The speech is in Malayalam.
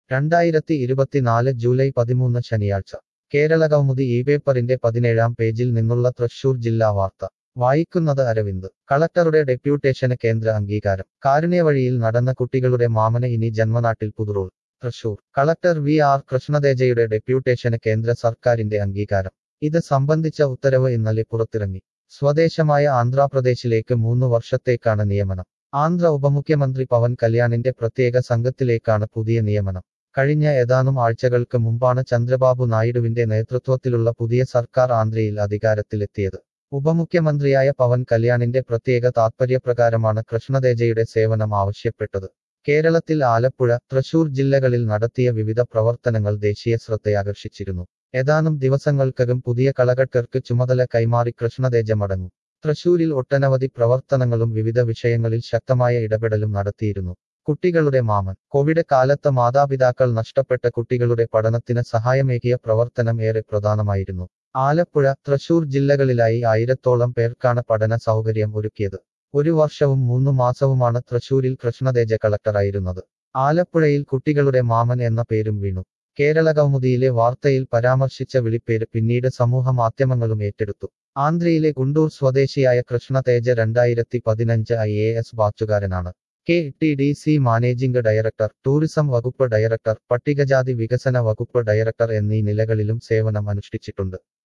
രണ്ടായിരത്തി ഇരുപത്തിനാല് ജൂലൈ പതിമൂന്ന് ശനിയാഴ്ച കേരള കൗമുദി ഈ പേപ്പറിന്റെ പതിനേഴാം പേജിൽ നിന്നുള്ള തൃശൂർ ജില്ലാ വാർത്ത വായിക്കുന്നത് അരവിന്ദ് കളക്ടറുടെ ഡെപ്യൂട്ടേഷന് കേന്ദ്ര അംഗീകാരം കാരുണ്യവഴിയിൽ നടന്ന കുട്ടികളുടെ മാമന് ഇനി ജന്മനാട്ടിൽ പുതുറോൾ തൃശൂർ കളക്ടർ വി ആർ കൃഷ്ണതേജയുടെ ഡെപ്യൂട്ടേഷന് കേന്ദ്ര സർക്കാരിന്റെ അംഗീകാരം ഇത് സംബന്ധിച്ച ഉത്തരവ് ഇന്നലെ പുറത്തിറങ്ങി സ്വദേശമായ ആന്ധ്രാപ്രദേശിലേക്ക് മൂന്ന് വർഷത്തേക്കാണ് നിയമനം ആന്ധ്ര ഉപമുഖ്യമന്ത്രി പവൻ കല്യാണിന്റെ പ്രത്യേക സംഘത്തിലേക്കാണ് പുതിയ നിയമനം കഴിഞ്ഞ ഏതാനും ആഴ്ചകൾക്ക് മുമ്പാണ് ചന്ദ്രബാബു നായിഡുവിന്റെ നേതൃത്വത്തിലുള്ള പുതിയ സർക്കാർ ആന്ധ്രയിൽ അധികാരത്തിലെത്തിയത് ഉപമുഖ്യമന്ത്രിയായ പവൻ കല്യാണിന്റെ പ്രത്യേക താത്പര്യപ്രകാരമാണ് കൃഷ്ണതേജയുടെ സേവനം ആവശ്യപ്പെട്ടത് കേരളത്തിൽ ആലപ്പുഴ തൃശൂർ ജില്ലകളിൽ നടത്തിയ വിവിധ പ്രവർത്തനങ്ങൾ ദേശീയ ശ്രദ്ധയാകർഷിച്ചിരുന്നു ഏതാനും ദിവസങ്ങൾക്കകം പുതിയ കളക്ടർക്ക് ചുമതല കൈമാറി കൃഷ്ണതേജ മടങ്ങും തൃശൂരിൽ ഒട്ടനവധി പ്രവർത്തനങ്ങളും വിവിധ വിഷയങ്ങളിൽ ശക്തമായ ഇടപെടലും നടത്തിയിരുന്നു കുട്ടികളുടെ മാമൻ കോവിഡ് കാലത്ത് മാതാപിതാക്കൾ നഷ്ടപ്പെട്ട കുട്ടികളുടെ പഠനത്തിന് സഹായമേകിയ പ്രവർത്തനം ഏറെ പ്രധാനമായിരുന്നു ആലപ്പുഴ തൃശൂർ ജില്ലകളിലായി ആയിരത്തോളം പേർക്കാണ് പഠന സൗകര്യം ഒരുക്കിയത് ഒരു വർഷവും മൂന്നു മാസവുമാണ് തൃശൂരിൽ കൃഷ്ണതേജ കളക്ടറായിരുന്നത് ആലപ്പുഴയിൽ കുട്ടികളുടെ മാമൻ എന്ന പേരും വീണു കേരള കൗമുദിയിലെ വാർത്തയിൽ പരാമർശിച്ച വിളിപ്പേര് പിന്നീട് സമൂഹ മാധ്യമങ്ങളും ഏറ്റെടുത്തു ആന്ധ്രയിലെ ഗുണ്ടൂർ സ്വദേശിയായ കൃഷ്ണതേജ രണ്ടായിരത്തി പതിനഞ്ച് ഐ എ എസ് ബാച്ചുകാരനാണ് K T D C managing director tourism വകുപ്പ് ഡയറക്ടർ പട്ടികജാതി വികസന വകുപ്പ് ഡയറക്ടർ എന്നീ നിലകളിലും സേവനം അനുഷ്ഠിച്ചിട്ടുണ്ട്